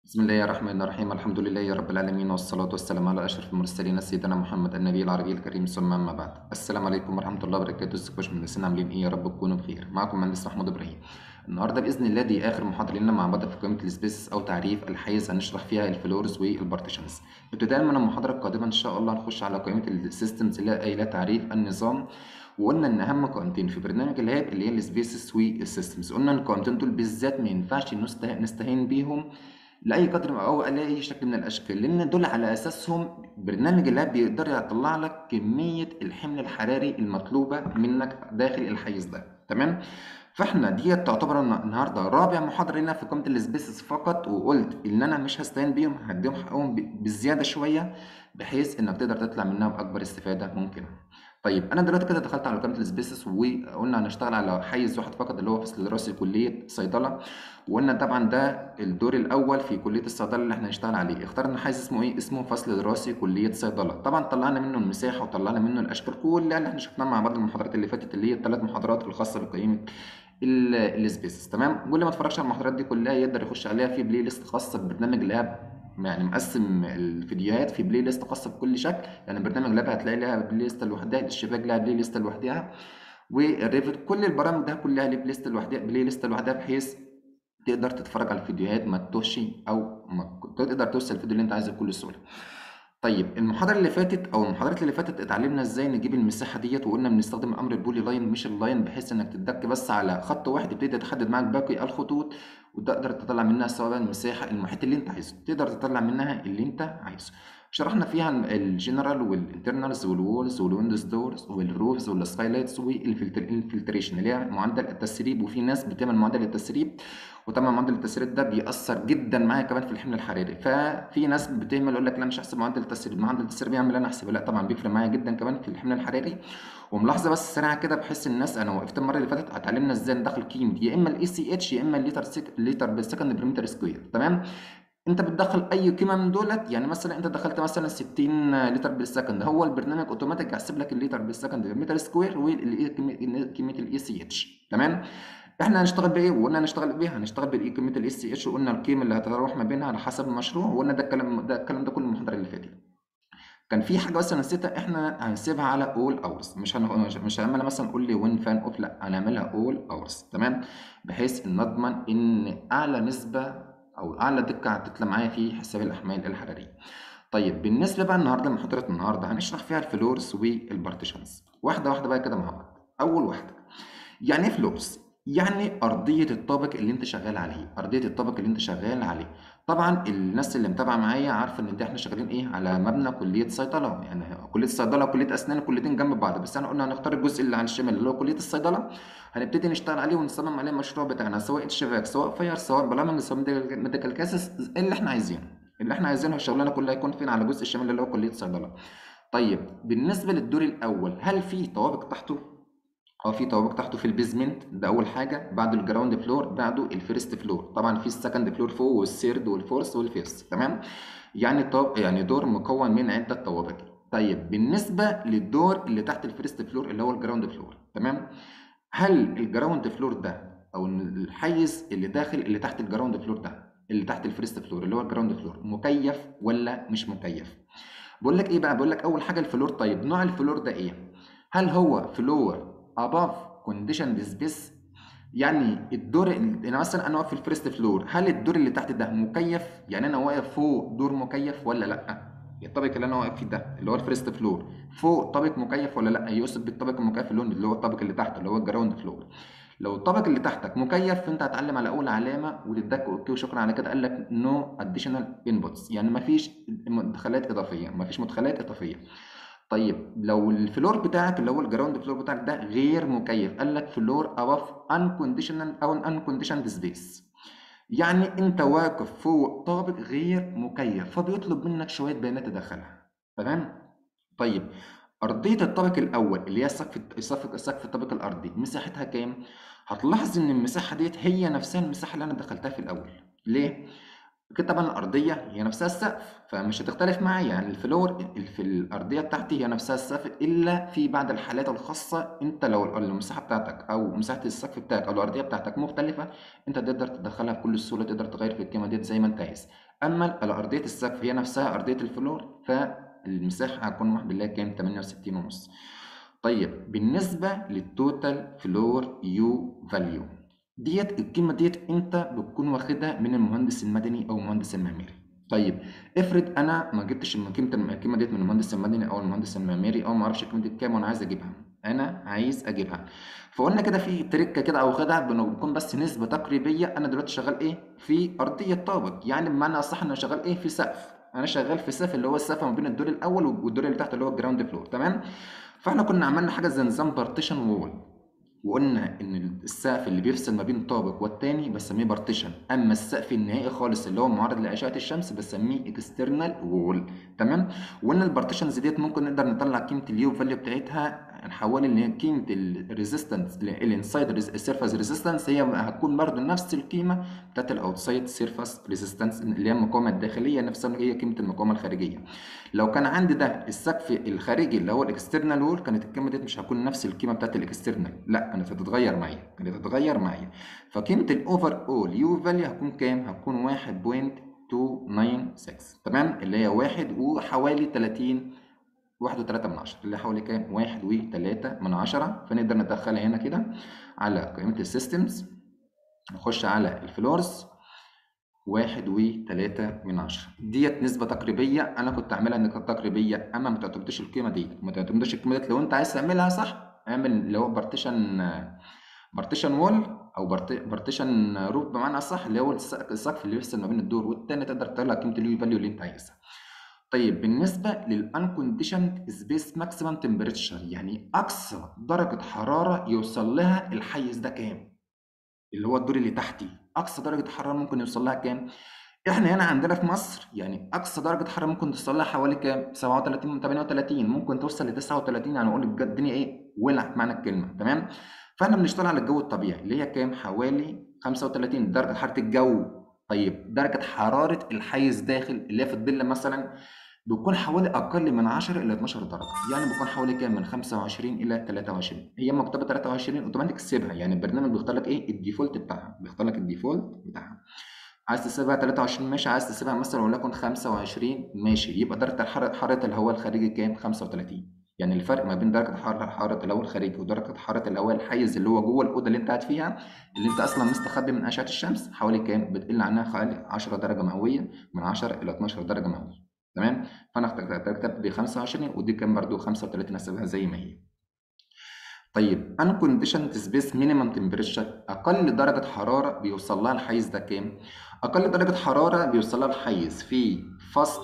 بسم الله الرحمن الرحيم الحمد لله رب العالمين والصلاة والسلام على أشرف المرسلين سيدنا محمد النبي العربي الكريم ثم أما بعد السلام عليكم ورحمة الله وبركاته ازيكم يا باشمهندسين عاملين إيه يا رب تكونوا بخير معكم مهندس محمود إبراهيم النهارده بإذن الله دي آخر محاضرة لنا مع بعض في قائمة السبيس أو تعريف الحيز هنشرح فيها الفلورز والبارتيشنز ابتداء من المحاضرة القادمة إن شاء الله هنخش على قائمة السيستمز اللي هي تعريف النظام وقلنا ان اهم قائمتين في برنامج الهاب اللي هي السبيسز والسيستمز قلنا ان القائمتين دول بالذات ما ينفعش نستهين بيهم لاي قدر او لاي شكل من الاشكال لان دول على اساسهم برنامج اللاب بيقدر يطلع لك كميه الحمل الحراري المطلوبه منك داخل الحيز ده تمام فاحنا دي تعتبر النهارده رابع محاضره لنا في قائمه السبيسز فقط وقلت ان انا مش هستعين بيهم هديهم حقهم بالزياده شويه بحيث انك تقدر تطلع منها باكبر استفاده ممكنه طيب انا دلوقتي كده دخلت على قائمه السبيسز وقلنا هنشتغل على حيز واحد فقط اللي هو فصل دراسي كليه صيدله وقلنا طبعا ده الدور الاول في كليه الصيدله اللي احنا هنشتغل عليه اخترنا حيز اسمه ايه اسمه فصل دراسي كليه صيدله طبعا طلعنا منه المساحه وطلعنا منه الاشكال كلها اللي احنا شفناها مع بعض المحاضرات اللي فاتت اللي هي الثلاث محاضرات الخاصه بقيمه السبيسز تمام واللي ما اتفرجش على المحاضرات دي كلها يقدر يخش عليها في بلاي ليست خاصه ببرنامج لاب يعني مقسم الفيديوهات في بلاي ليست خاصه بكل شكل يعني برنامج لاب هتلاقي لها بلاي ليست لوحدها الشباك لها بلاي ليست لوحدها والريفت كل البرامج ده كلها لها بلاي ليست لوحدها بلاي ليست لوحدها بحيث تقدر تتفرج على الفيديوهات ما تتوهش او ما تقدر توصل الفيديو اللي انت عايزه بكل سهوله طيب المحاضرة اللي فاتت أو المحاضرات اللي فاتت اتعلمنا ازاي نجيب المساحة ديت وقلنا بنستخدم أمر البولي لاين مش اللاين بحيث إنك تدك بس على خط واحد يبتدي تحدد معاك باقي الخطوط وتقدر تطلع منها سواء المساحة المحيط اللي أنت عايزه تقدر تطلع منها اللي أنت عايزه شرحنا فيها الجنرال والانترنالز والوولز والويندوز دورز والروفز والسكايلايتس والفلتريشن اللي هي معدل التسريب وفي ناس بتعمل معدل التسريب وطبعا معدل التسريب ده بيأثر جدا معايا كمان في الحمل الحراري ففي ناس بتعمل يقول لك لا مش هحسب معدل التسريب معدل التسريب يعمل انا احسبه لا طبعا بيفرق معايا جدا كمان في الحمل الحراري وملاحظه بس سريعه كده بحيث الناس انا وقفت المره اللي فاتت اتعلمنا ازاي ندخل قيمه يا اما الاي سي اتش يا اما الليتر سك... لتر بالسكند بريمتر سكوير تمام انت بتدخل اي قيمه من دولت يعني مثلا انت دخلت مثلا 60 لتر بالسكند هو البرنامج اوتوماتيك يحسب لك الليتر بالسكند بالمتر سكوير وكميه الاي سي اتش تمام احنا هنشتغل بايه وقلنا هنشتغل بايه هنشتغل بالاي كميه الاي سي اتش وقلنا القيمه اللي هتتراوح ما بينها على حسب المشروع وقلنا ده الكلام ده الكلام ده كله المحاضره اللي فاتت كان في حاجه بس انا نسيتها احنا هنسيبها على اول اورز مش هن... مش هنعملها مثلا قول لي وين فان اوف لا هنعملها اول اورز تمام بحيث ان نضمن ان اعلى نسبه او اعلى دقه هتطلع معايا في حساب الاحمال الحراريه طيب بالنسبه بقى النهارده لمحاضره النهارده هنشرح فيها الفلورز والبارتيشنز واحده واحده بقى كده مع بعض اول واحده يعني ايه فلورز يعني ارضيه الطابق اللي انت شغال عليه ارضيه الطابق اللي انت شغال عليه طبعا الناس اللي متابعه معايا عارفه ان ده احنا شغالين ايه على مبنى كليه صيدله يعني كليه الصيدله وكليه اسنان كليتين جنب بعض بس احنا قلنا هنختار الجزء اللي على الشمال اللي هو كليه الصيدله هنبتدي نشتغل عليه ونصمم عليه المشروع بتاعنا سواء اتشفاك سواء فاير سواء برامج سواء ميديكال كاسس اللي احنا عايزينه اللي احنا عايزينه الشغلانه كلها يكون فين على الجزء الشمالي اللي هو كليه الصيدله طيب بالنسبه للدور الاول هل في طوابق تحته اه في طوابق تحته في البيزمنت ده اول حاجه بعد الجراوند فلور بعده الفيرست فلور طبعا في السكند فلور فوق والثيرد والفورث والفيفث تمام يعني طب يعني دور مكون من عده طوابق طيب بالنسبه للدور اللي تحت الفيرست فلور اللي هو الجراوند فلور تمام هل الجراوند فلور ده او الحيز اللي داخل اللي تحت الجراوند فلور ده اللي تحت الفيرست فلور اللي هو الجراوند فلور مكيف ولا مش مكيف بقول لك ايه بقى بقول لك اول حاجه الفلور طيب نوع الفلور ده ايه هل هو فلور above conditioned space يعني الدور انا مثلا انا واقف في الفيرست فلور هل الدور اللي تحت ده مكيف يعني انا واقف فوق دور مكيف ولا لا الطابق اللي انا واقف فيه ده اللي هو الفيرست فلور فوق طابق مكيف ولا لا يوصف بالطابق المكيف اللي هو الطابق اللي تحت اللي هو الجراوند فلور لو الطابق اللي تحتك مكيف فانت هتعلم على اول علامه وتدك اوكي وشكرا على كده قال لك نو اديشنال انبوتس يعني مفيش مدخلات اضافيه مفيش مدخلات اضافيه طيب لو الفلور بتاعك اللي هو الجراوند فلور بتاعك ده غير مكيف قال لك فلور above unconditional او unconditioned space يعني انت واقف فوق طابق غير مكيف فبيطلب منك شويه بيانات تدخلها تمام طيب ارضيه الطابق الاول اللي هي سقف سقف سقف الطابق الارضي مساحتها كام هتلاحظ ان المساحه ديت هي نفسها المساحه اللي انا دخلتها في الاول ليه أكيد طبعًا الأرضية هي نفسها السقف، فمش هتختلف معايا، يعني الفلور ال في الأرضية بتاعتي هي نفسها السقف إلا في بعض الحالات الخاصة أنت لو المساحة بتاعتك أو مساحة السقف بتاعك أو الأرضية بتاعتك مختلفة، أنت تقدر تدخّلها بكل سهولة، تقدر تغيّر في القيمة ديّة زي ما أنت عايز. أمّا الأرضية السقف هي نفسها أرضية الفلور، فالمساحة هتكون واحدة اللي هي كام، 68.5. طيب بالنسبة للtotal floor U value ديّة القيمة ديّة أنت بتكون واخدها من المهندس المدني أو المهندس المعماري. طيب افرض أنا ما جبتش من قيمة القيمة ديّة من المهندس المدني أو المهندس المعماري أو ما أعرفش القيمة دي بكام وأنا عايز أجيبها، أنا عايز أجيبها. فقلنا كده في ترِكّة كده أو خدعة بنكون بس نسبة تقريبية، أنا دلوقتي شغال إيه، في أرضية طابق، يعني بمعنى أصح أنا شغال إيه، في سقف. أنا شغال في سقف اللي هو السقف ما بين الدور الأول والدور اللي تحت اللي هو الground floor تمام؟ فإحنا كنا عملنا حاجة زي نظام partition wall. وقلنا ان السقف اللي بيفصل ما بين طابق والتاني بسميه بارتيشن اما السقف النهائي خالص اللي هو معرض لاشعه الشمس بسميه اكسترنال وول تمام وقلنا البارتيشنز ديت ممكن نقدر نطلع قيمه اليو فاليو بتاعتها نحول ان هي قيمه الريزيستنس الانسايد سيرفاس ريزيستنس هي هتكون برضه نفس القيمه بتاعت الاوتسايد سيرفاس ريزيستنس اللي هي المقاومه الداخليه نفسها اللي هي قيمه المقاومه الخارجيه لو كان عندي ده السقف الخارجي اللي هو الاكسترنال وول كانت القيمه ديت مش هتكون نفس القيمه بتاعت الاكسترنال لا كانت هتتغير معايا كانت هتتغير معايا فقيمه الاوفر اول يو فاليو هتكون كام هتكون 1.296 تمام اللي هي واحد وحوالي 30 واحد وتلاتة من عشرة اللي حوالي كام؟ واحد وتلاتة من عشرة فنقدر ندخلها هنا كده على قائمة السيستمز نخش على الفلورز واحد وتلاتة من عشرة ديت نسبة تقريبية أنا كنت أعملها إن كانت تقريبية أما ما تعتمدش القيمة دي ما تعتمدش القيمة دي لو أنت عايز تعملها صح اعمل اللي هو بارتيشن بارتيشن وول أو بارتيشن روف بمعنى أصح اللي هو السقف اللي بيفصل ما بين الدور والتاني تقدر تطلع قيمة اليو فاليو اللي أنت عايزها. طيب بالنسبة للunconditioned space maximum temperature يعني أقصى درجة حرارة يوصل لها الحيز ده كام؟ اللي هو الدور اللي تحتي أقصى درجة حرارة ممكن يوصل لها كام؟ إحنا هنا عندنا في مصر يعني أقصى درجة حرارة ممكن توصل لها حوالي كام؟ 37 من 38 ممكن توصل ل 39 يعني أقول لك الدنيا إيه؟ ولعت معنى الكلمة تمام؟ فإحنا بنشتغل على الجو الطبيعي اللي هي كام؟ حوالي 35 درجة حرارة الجو طيب درجة حرارة الحيز داخل اللي هي في الظل مثلا بتكون حوالي أقل من 10 إلى 12 درجة يعني بيكون حوالي كام من 25 إلى 23 هي مكتوبة 23 أوتوماتيك سيبها يعني البرنامج بيختار لك إيه الديفولت بتاعها بيختار لك الديفولت بتاعها عايز تسيبها 23 ماشي عايز تسيبها مثلا وليكن 25 ماشي يبقى درجة حرارة حرارة الهواء الخارجي كام 35 يعني الفرق ما بين درجة حرارة حرارة الهواء الخارجي ودرجة حرارة الهواء الحيز اللي هو جوه الأوضة اللي أنت قاعد فيها اللي أنت أصلا مستخبي من أشعة الشمس حوالي كام بتقل عنها حوالي 10 درجة مئوية من 10 إلى 12 درجة مئوية تمام فانا اخترت دي 25 ودي كام برضو 35 هسيبها زي ما هي طيب unconditioned space minimum temperature اقل درجه حراره بيوصل لها الحيز ده كام اقل درجه حراره بيوصل لها الحيز في فصل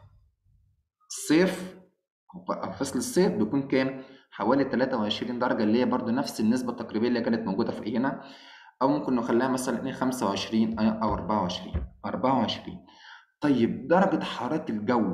الصيف فصل الصيف بيكون كام حوالي 23 درجه اللي هي برضو نفس النسبه التقريبيه اللي كانت موجوده في هنا او ممكن نخليها مثلا ايه 25 او 24 24 طيب درجة حرارة الجو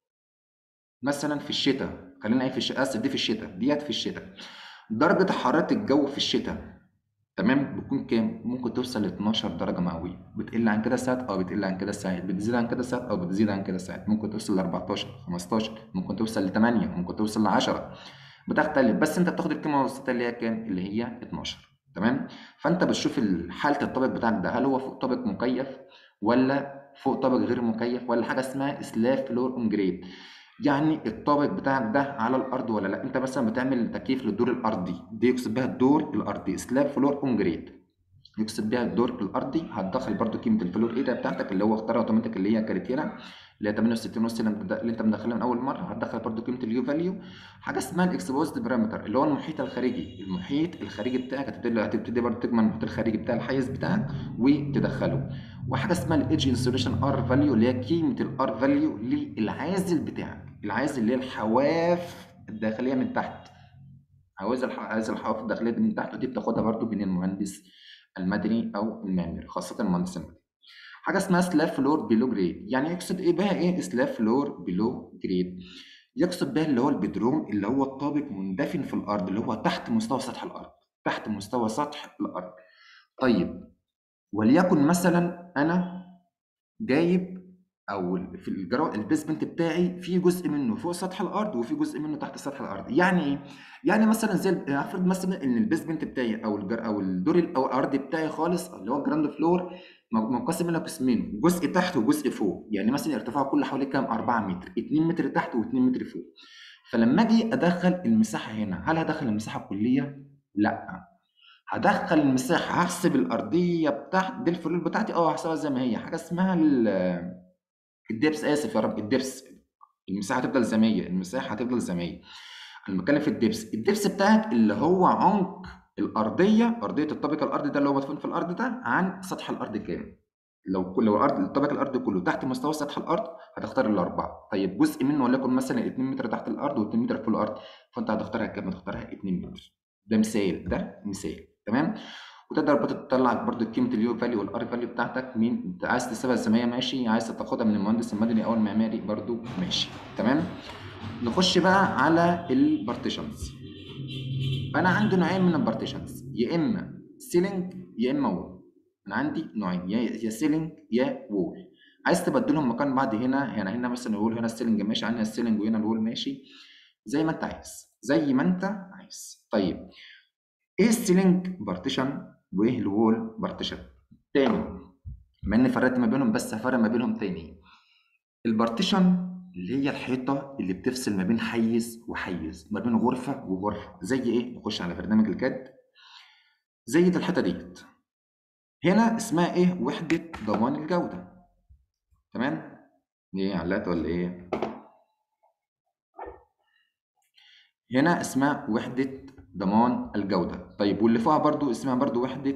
مثلا في الشتاء خلينا ايه في الشتاء اسف دي في الشتاء ديت في الشتاء درجة حرارة الجو في الشتاء تمام بتكون كام؟ ممكن توصل ل 12 درجة مئوية بتقل عن كده ساعات أو بتقل عن كده ساعات بتزيد عن كده ساعات أو بتزيد عن كده ساعات ممكن توصل ل 14 15 ممكن توصل ل 8 ممكن توصل ل 10 بتختلف بس أنت بتاخد القيمة المتوسطة اللي هي كام؟ اللي هي 12 تمام؟ فأنت بتشوف حالة الطابق بتاعك ده هل هو فوق طابق مكيف ولا فوق طابق غير مكيف ولا حاجه اسمها سلاف فلور اون جريد يعني الطابق بتاعك ده على الارض ولا لا انت مثلا بتعمل تكييف للدور الارضي دي يقصد بها الدور الارضي سلاف فلور اون جريد يقصد بها الدور الارضي هتدخل برده قيمه الفلور ايدا بتاعتك اللي هو اختارها اوتوماتيك اللي هي كانت هنا اللي هي 68 ونص اللي انت مدخلها من اول مره هتدخل برده قيمه اليو فاليو حاجه اسمها الاكسبوزد بارامتر اللي هو المحيط الخارجي المحيط الخارجي بتاعك هتبتدي هتبتدي برده تجمع المحيط الخارجي بتاع الحيز بتاعك وتدخله وحاجه اسمها الايدج انسوليشن ار فاليو اللي هي قيمه الار فاليو للعازل بتاعك العازل اللي هي الحواف الداخليه من تحت عاوز عايز الحواف الداخليه دي من تحت ودي بتاخدها برده من المهندس المدني او المعماري خاصه المهندس المدني حاجه اسمها سلاف فلور بيلو جريد يعني يقصد ايه بقى ايه سلاف فلور بيلو جريد يقصد بها اللي هو البدروم اللي هو الطابق مندفن في الارض اللي هو تحت مستوى سطح الارض تحت مستوى سطح الارض طيب وليكن مثلا انا جايب او في الجرا البيسمنت بتاعي في جزء منه فوق سطح الارض وفي جزء منه تحت سطح الارض يعني ايه يعني مثلا زي ال- افرض مثلا ان البيسمنت بتاعي او الجر او الدور ال- او الارض بتاعي خالص اللي هو الجراوند فلور م- منقسم الى قسمين جزء تحت وجزء فوق يعني مثلا ارتفاعه كله حوالي كام 4 متر 2 متر تحت و2 متر فوق فلما اجي ادخل المساحه هنا هل هدخل المساحه الكليه لا هدخل المساحه هحسب الارضيه بتاعت دي الفلول بتاعتي اه هحسبها زي ما هي حاجه اسمها ال- الدبس اسف يا رب الدبس المساحه هتفضل زي ما هي المساحه هتفضل زي ما هي انا بتكلم في الدبس الدبس بتاعك اللي هو عمق الارضيه ارضيه الطابق الارضي ده اللي هو مدفون في الارض ده عن سطح الارض كام لو كل لو الارض الطابق الارضي كله تحت مستوى سطح الارض هتختار الاربعه طيب جزء منه وليكن مثلا 2 متر تحت الارض و2 متر فوق الارض فانت هتختارها كام هتختارها 2 متر ده مثال ده مثال تمام وتقدر برضه تطلع برضه قيمه اليو فاليو والار فاليو بتاعتك مين انت عايز تسيبها زي ما هي ماشي عايز تاخدها من المهندس المدني او المعماري برضه ماشي تمام نخش بقى على البارتيشنز انا عندي نوعين من البارتيشنز يا اما سيلينج يا اما وول انا عندي نوعين يا يا سيلينج يا وول عايز تبدلهم مكان بعض هنا يعني هنا مثلا الوول هنا السيلينج ماشي هنا السيلينج وهنا الوول ماشي زي ما انت عايز زي ما انت عايز طيب ايه السيلينج بارتيشن وايه الوول بارتيشن تاني بما اني فرقت ما بينهم بس هفرق ما بينهم تاني البارتيشن اللي هي الحيطه اللي بتفصل ما بين حيز وحيز ما بين غرفه وغرفه زي ايه نخش على برنامج الكاد زي دي الحيطه ديت هنا اسمها ايه وحده ضمان الجوده تمام ايه علقت ولا ايه هنا اسمها وحده ضمان الجوده طيب واللي فوقها برضو اسمها برضو وحده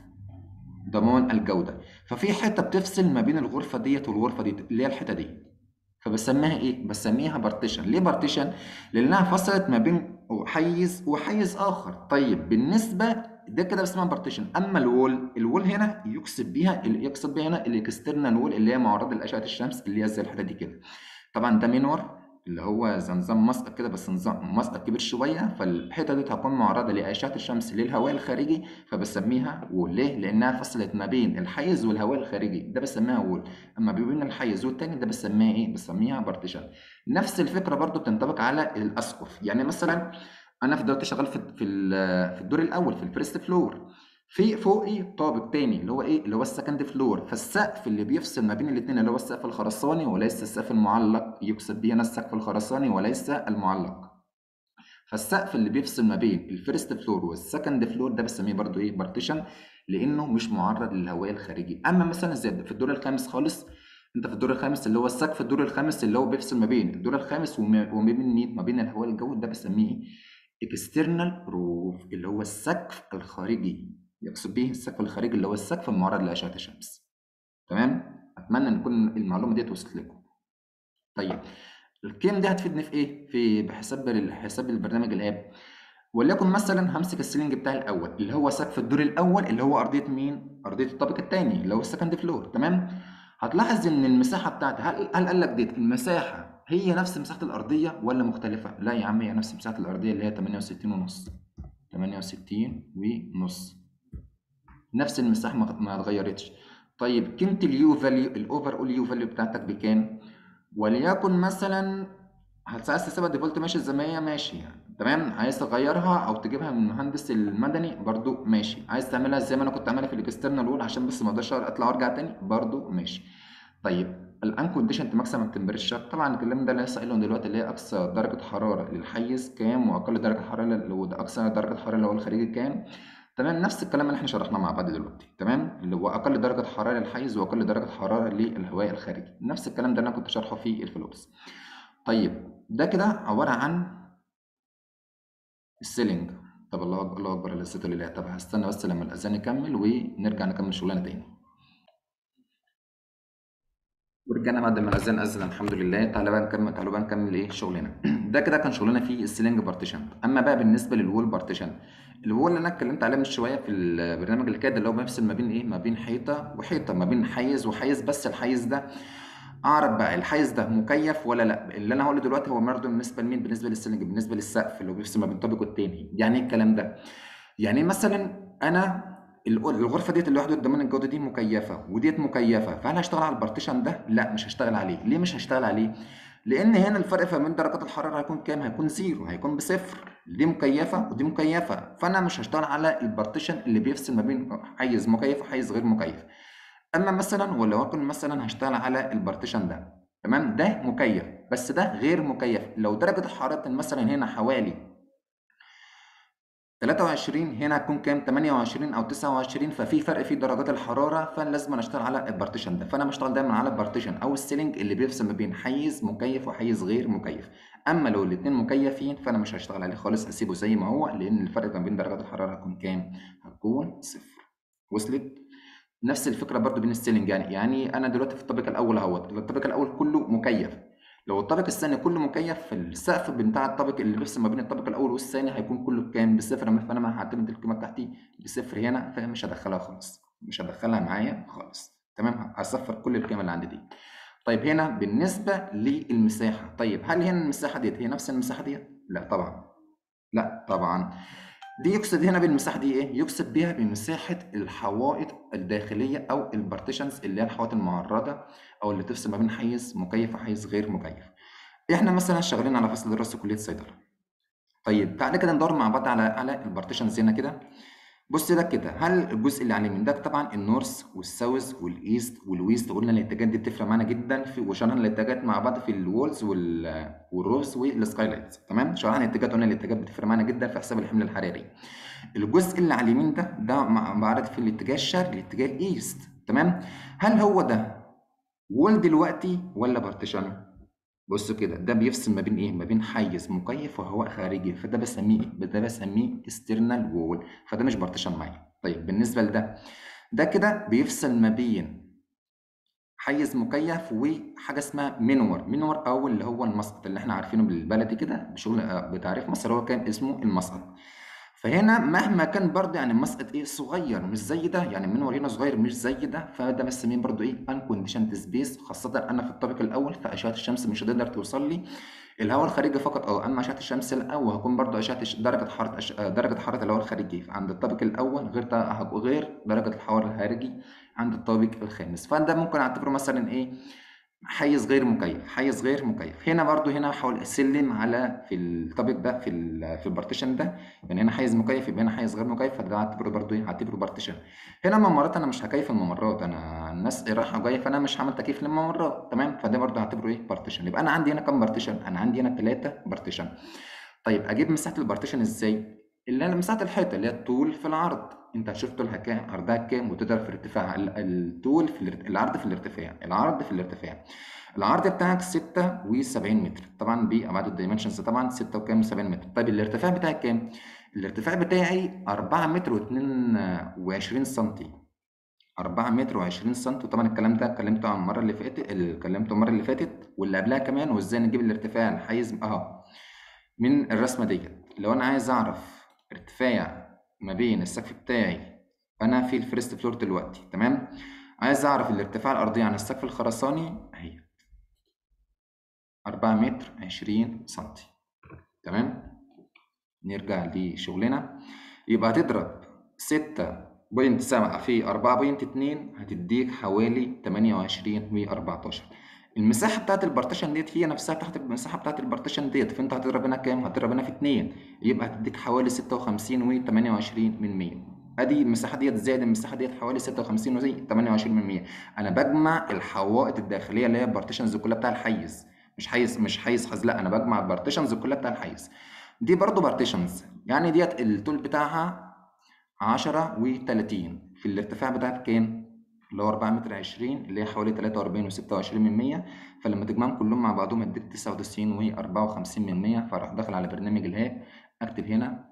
ضمان الجوده ففي حته بتفصل ما بين الغرفه ديت والغرفه ديت اللي هي الحته دي فبسميها ايه بسميها بارتيشن ليه بارتيشن لانها فصلت ما بين حيز وحيز اخر طيب بالنسبه ده كده اسمها بارتيشن اما الوول الوول هنا يقصد بيها يقصد بيها هنا الاكسترنال وول اللي هي معرضه لاشعه الشمس اللي هي زي الحته دي كده طبعا ده منور اللي هو زي نظام مسقط كده بس نظام مسقط كبير شويه فالحته دي هتكون معرضه لاشعه الشمس للهواء الخارجي فبسميها وول ليه لانها فصلت ما بين الحيز والهواء الخارجي ده بسميها وول اما بين الحيز والتاني ده بسميها ايه بسميها بارتيشن نفس الفكره برضو بتنطبق على الاسقف يعني مثلا انا في دلوقتي شغال في في ال- في الدور الاول في الفيرست فلور في فوقي طابق تاني اللي هو ايه اللي هو السكند فلور فالسقف اللي بيفصل ما بين الاثنين اللي هو السقف الخرساني وليس السقف المعلق يقصد به هنا السقف الخرساني وليس المعلق فالسقف اللي بيفصل ما بين الفيرست فلور والسكند فلور ده بسميه برضو ايه بارتيشن لانه مش معرض للهواء الخارجي اما مثلا زي في الدور الخامس خالص انت في الدور الخامس اللي هو السقف الدور الخامس اللي هو بيفصل ما بين الدور الخامس وما وما بين مين ما بين الهواء الجوي ده بسميه اكسترنال روف اللي هو السقف الخارجي يقصد به السقف الخارجي اللي هو السقف المعرض لاشعه الشمس تمام اتمنى ان تكون المعلومه دي وصلت لكم طيب القيم دي هتفيدني في ايه في بحساب حساب البرنامج الاب وليكن مثلا همسك السيلينج بتاعي الاول اللي هو سقف الدور الاول اللي هو ارضيه مين ارضيه الطابق الثاني اللي هو السكند فلور تمام هتلاحظ ان المساحه بتاعتي هل هل قال لك ديت المساحه هي نفس مساحه الارضيه ولا مختلفه لا يا عم هي نفس مساحه الارضيه اللي هي 68 ونص 68 ونص نفس المساحه ما ما اتغيرتش طيب قيمه اليو فاليو الاوفر اول يو فاليو بتاعتك بكام وليكن مثلا عايز تسيبها ديفولت ماشي زي ما هي ماشي يعني تمام عايز تغيرها او تجيبها من المهندس المدني برضو ماشي عايز تعملها زي ما انا كنت عاملها في الاكسترنال وول عشان بس ما اقدرش اطلع وارجع تاني برضو ماشي طيب الان كونديشن ماكسيمم تمبريتشر طبعا الكلام ده اللي لسه قايله دلوقتي اللي هي اقصى درجه حراره للحيز كام واقل درجه حراره اللي هو ده اقصى درجه حراره اللي هو الخارجي كام تمام نفس الكلام اللي احنا شرحناه مع بعض دلوقتي تمام اللي هو اقل درجه حراره للحيز واقل درجه حراره للهواء الخارجي نفس الكلام ده انا كنت شارحه في الفلوكس طيب ده كده عباره عن السيلينج طب الله اكبر الله اكبر لله لله طب هستنى بس لما الاذان يكمل ونرجع نكمل شغلنا تاني ورجعنا بعد ما الاذان اذن الحمد لله تعالى بقى نكمل تعالوا بقى نكمل ايه شغلنا ده كده كان شغلنا في السيلينج بارتيشن اما بقى بالنسبه للوول بارتيشن الوول اللي انا اتكلمت عليه من شويه في البرنامج الكاد اللي هو بيفصل ما بين ايه ما بين حيطه وحيطه ما بين حيز وحيز بس الحيز ده اعرف بقى الحيز ده مكيف ولا لا اللي انا هقوله دلوقتي هو برضه بالنسبه لمين بالنسبه للسيلينج بالنسبه للسقف اللي هو بيفصل ما بين طابق والتاني يعني ايه الكلام ده يعني مثلا انا الغرفه ديت اللي وحده ضمان الجوده دي مكيفه وديت مكيفه فهل هشتغل على البارتيشن ده لا مش هشتغل عليه ليه مش هشتغل عليه لان هنا الفرق ما بين درجات الحراره هيكون كام هيكون زيرو هيكون بصفر دي مكيفه ودي مكيفه فانا مش هشتغل على البارتيشن اللي بيفصل ما بين حيز مكيف وحيز غير مكيف اما مثلا ولو اكن مثلا هشتغل على البارتيشن ده تمام ده مكيف بس ده غير مكيف لو درجه الحراره مثلا هنا حوالي 23 هنا هتكون كام 28 او 29 ففي فرق في درجات الحراره فانا لازم اشتغل على البارتيشن ده فانا بشتغل دايما على البارتيشن او السيلينج اللي بيفصل ما بين حيز مكيف وحيز غير مكيف اما لو الاثنين مكيفين فانا مش هشتغل عليه خالص هسيبه زي ما هو لان الفرق ما بين درجات الحراره هتكون كام هتكون صفر وصلت نفس الفكره برضو بين السيلينج يعني يعني انا دلوقتي في الطابق الاول اهوت الطابق الاول كله مكيف لو الطابق الثاني كله مكيف فالسقف بتاع الطابق اللي بيفصل ما بين الطابق الاول والثاني هيكون كله بكام بصفر فانا هعتمد القيمه بتاعتي بصفر هنا فمش هدخلها خالص مش هدخلها معايا خالص تمام هصفر كل القيمه اللي عندي دي طيب هنا بالنسبه للمساحه طيب هل هنا المساحه ديت هي نفس المساحه ديت لا طبعا لا طبعا دي يقصد هنا بالمساحه دي ايه يقصد بيها بمساحه الحوائط الداخليه او البارتيشنز اللي هي الحوائط المعرضه او اللي تفصل ما بين حيز مكيف وحيز غير مكيف احنا مثلا شغالين على فصل دراسه كليه الصيدله طيب تعالى كده ندور مع بعض على على البارتيشنز هنا كده بص ده كده هل الجزء اللي على اليمين ده طبعا النورث والساوث والايست والويست قلنا الاتجاهات دي بتفرق معانا جدا في وشرحنا الاتجاهات مع بعض في الوولز والروفز والسكايلايتس تمام شرحنا الاتجاهات قلنا الاتجاهات بتفرق معانا جدا في حساب الحمل الحراري الجزء اللي على اليمين ده ده معرض في الاتجاه الشرقي الاتجاه الايست تمام هل هو ده وول دلوقتي ولا بارتيشن بصوا كده ده بيفصل ما بين ايه ما بين حيز مكيف وهواء خارجي فده بسميه ايه ده بسميه اكسترنال وول فده مش بارتيشن معايا طيب بالنسبه لده ده كده بيفصل ما بين حيز مكيف وحاجه اسمها منور منور او اللي هو المسقط اللي احنا عارفينه بالبلدي كده بشغل بتعريف مصر هو كان اسمه المسقط فهنا مهما كان برضه يعني المسقط ايه صغير مش زي ده يعني المنور هنا صغير مش زي ده فده بسميه برضه ايه unconditioned سبيس خاصة أنا في الطابق الأول فأشعة الشمس مش هتقدر توصل لي الهواء الخارجي فقط اه اما اشعه الشمس لا وهكون برضه اشعه درجه حراره أش... درجه حراره الهواء الخارجي عند الطابق الاول غير غير درجه الحراره الخارجي عند الطابق الخامس فده ممكن اعتبره مثلا ايه حيز غير مكيف حيز غير مكيف هنا برضو هنا هحاول اسلم على في الطابق ده في ال في البارتيشن ده يعني هنا حيز مكيف يبقى هنا حيز غير مكيف فده هعتبره برضو ايه هعتبره بارتيشن هنا الممرات انا مش هكيف الممرات انا الناس رايحه جايه فانا مش هعمل تكييف للممرات تمام فده برضو هعتبره ايه بارتيشن يبقى انا عندي هنا كام بارتيشن انا عندي هنا ثلاثه بارتيشن طيب اجيب مساحه البارتيشن ازاي اللي انا مساحه الحيطه اللي هي الطول في العرض انت هتشوف طولها كام عرضها كام وتقدر في ارتفاعها الطول في العرض في الارتفاع العرض في الارتفاع العرض بتاعك 76 متر طبعا بأبعاد الدايمنشنز طبعا 6 وكام 70 متر طيب الارتفاع بتاعك كام؟ الارتفاع بتاعي 4 متر و22 سنتي 4 متر و20 سم وطبعا الكلام ده اتكلمته عن المره اللي فاتت اتكلمته المره اللي فاتت واللي قبلها كمان وازاي نجيب الارتفاع الحيز اهو من الرسمه ديت لو انا عايز اعرف ارتفاع ما بين السقف بتاعي انا في الفيرست فلور دلوقتي تمام عايز اعرف الارتفاع الارضي عن السقف الخرساني اهي أربعة متر عشرين سنتي تمام نرجع لشغلنا يبقى هتضرب ستة بوينت سبعة في أربعة بوينت اتنين هتديك حوالي تمانية وعشرين وأربعتاشر المساحة بتاعت البارتيشن ديت هي نفسها تحت المساحة بتاعت البارتيشن ديت فأنت هتضرب هنا كام؟ هتضرب هنا في اتنين يبقى هتديك حوالي ستة وخمسين وتمانية وعشرين من مية ادي المساحه ديت زائد المساحه ديت حوالي 56 وزي 28 من 100 انا بجمع الحوائط الداخليه اللي هي البارتيشنز كلها بتاع الحيز مش حيز مش حيز حز لا انا بجمع البارتيشنز كلها بتاع الحيز دي برضو بارتيشنز يعني ديت الطول بتاعها 10 و30 في الارتفاع بتاعها كام اللي هو 4 متر 20 اللي هي حوالي 43 و26 من 100 فلما تجمعهم كلهم مع بعضهم يديك 99 و54 من 100 فراح داخل على برنامج الهاب اكتب هنا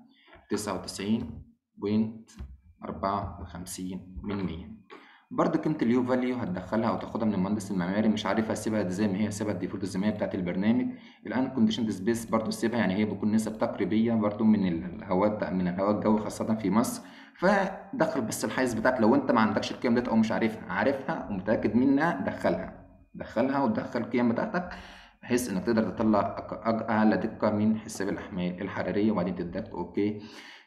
99.54 من 100 برضه قيمة اليو فاليو هتدخلها أو تاخدها من المهندس المعماري مش عارف هسيبها زي ما هي هسيبها الديفولت زي ما هي بتاعت البرنامج الآن كونديشن سبيس برضه سيبها يعني هي بتكون نسب تقريبية برضه من الهواء من الهواء الجوي خاصة في مصر فدخل بس الحيز بتاعك لو أنت ما عندكش القيم ديت أو مش عارفها عارفها ومتأكد منها دخلها دخلها وتدخل القيم بتاعتك بحيث انك تقدر تطلع اعلى دقه من حساب الاحمال الحراريه وبعدين تدك اوكي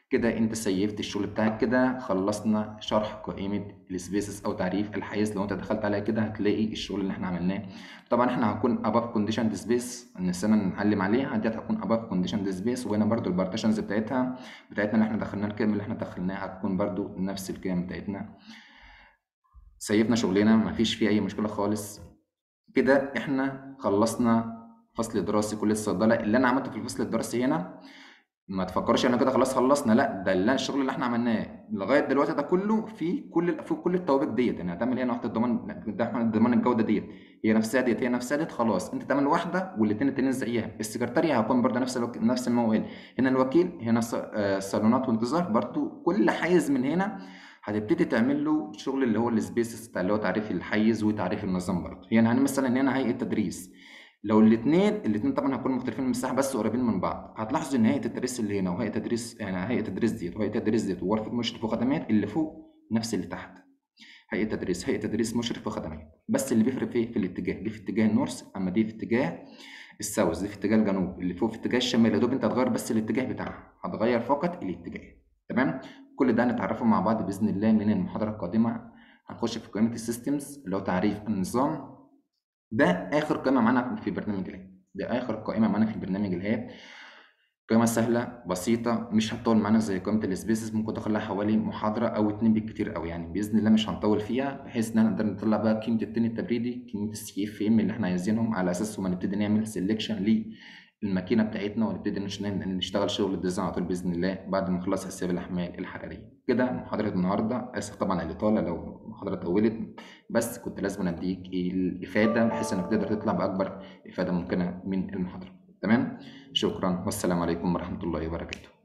كده انت سيفت الشغل بتاعك كده خلصنا شرح قائمه السبيسز او تعريف الحيز لو انت دخلت عليها كده هتلاقي الشغل اللي احنا عملناه طبعا احنا هنكون above condition space نسينا نعلم عليها ديت هتكون above condition space وهنا برده البارتيشنز بتاعتها بتاعتنا اللي احنا دخلناها الكلمه اللي احنا دخلناها هتكون برده نفس الكلمه بتاعتنا سيفنا شغلنا مفيش فيه اي مشكله خالص كده احنا خلصنا فصل دراسي كليه الصيدله اللي انا عملته في الفصل الدراسي هنا ما تفكرش انا كده خلاص خلصنا لا ده اللي الشغل اللي احنا عملناه لغايه دلوقتي ده كله في كل في كل التوابق ديت يعني هتعمل هنا واحده ضمان ضمان الجوده ديت هي نفسها ديت هي نفسها ديت خلاص انت تعمل واحده والاثنين التانيين زيها السكرتاريه هيكون برضه نفس الوك... نفس الموال هنا الوكيل هنا صالونات وانتظار برضه كل حيز من هنا هتبتدي تعمل له شغل اللي هو السبيسز بتاع اللي هو تعريف الحيز وتعريف النظام برضه يعني مثلا هنا هيئه تدريس لو الاثنين الاثنين طبعا هيكونوا مختلفين من المساحه بس قريبين من بعض هتلاحظوا ان هيئه التدريس اللي هنا وهيئه تدريس يعني هيئه التدريس ديت وهيئه التدريس ديت وغرفه مشرف وخدمات اللي فوق نفس اللي تحت هيئه تدريس هيئه تدريس مشرف وخدمات بس اللي بيفرق فيه في الاتجاه دي في اتجاه النورث اما دي في اتجاه الساوث دي في اتجاه الجنوب اللي فوق في اتجاه الشمال يا دوب انت هتغير بس الاتجاه بتاعها هتغير فقط الاتجاه تمام كل ده هنتعرفه مع بعض باذن الله من المحاضره القادمه هنخش في قائمه السيستمز اللي هو تعريف النظام ده اخر قائمه معانا في برنامج الهاب ده اخر قائمه معانا في برنامج الهاب قائمه سهله بسيطه مش هتطول معانا زي قائمه السبيسز ممكن تاخد لها حوالي محاضره او اتنين بالكتير قوي يعني باذن الله مش هنطول فيها بحيث ان احنا نقدر نطلع بقى قيمه التاني التبريدي قيمه السي اف ام اللي احنا عايزينهم على اساسهم نبتدي نعمل سيلكشن للماكينه بتاعتنا ونبتدي نشتغل شغل الديزاين على طول باذن الله بعد ما نخلص حساب الاحمال الحراريه كده محاضره النهارده اسف طبعا على الاطاله لو المحاضره طولت بس كنت لازم اديك الافاده بحيث انك تقدر تطلع باكبر افاده ممكنه من المحاضره تمام شكرا والسلام عليكم ورحمه الله وبركاته